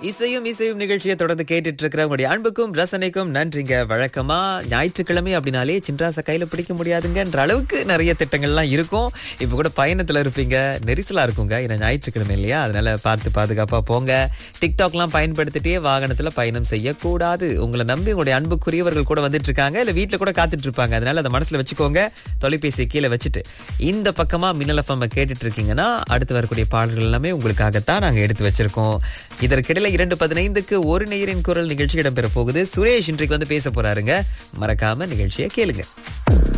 இசையும் இசையும் நிகழ்ச்சியை தொடர்ந்து கேட்டுட்டு இருக்கிற உங்களுடைய அன்புக்கும் ரசனைக்கும் நன்றிங்க வழக்கமா ஞாயிற்றுக்கிழமை அப்படின்னாலே சின்ராச கையில பிடிக்க முடியாதுங்கன்ற அளவுக்கு நிறைய திட்டங்கள்லாம் இருக்கும் இப்ப கூட பயணத்துல இருப்பீங்க நெரிசலா இருக்குங்க ஏன்னா ஞாயிற்றுக்கிழமை இல்லையா அதனால பார்த்து பாதுகாப்பா போங்க டிக்டாக்லாம் பயன்படுத்திட்டே வாகனத்துல பயணம் செய்யக்கூடாது உங்களை நம்பி உங்களுடைய அன்புக்குரியவர்கள் கூட வந்துட்டு இருக்காங்க இல்ல வீட்டுல கூட காத்துட்டு இருப்பாங்க அதனால அதை மனசுல வச்சுக்கோங்க தொலைபேசியை கீழே வச்சுட்டு இந்த பக்கமா மின்னல் எஃப்எம் கேட்டுட்டு இருக்கீங்கன்னா அடுத்து வரக்கூடிய பாடல்கள் எல்லாமே உங்களுக்காகத்தான் நாங்க எடுத்து வச்சிருக்கோம் இதற்கிடையில இரண்டு பதினைந்துக்கு ஒரு நேரின் குரல் நிகழ்ச்சி இடம்பெற போகுது சுரேஷ் இன்றைக்கு வந்து பேச போறாருங்க மறக்காம நிகழ்ச்சியை கேளுங்க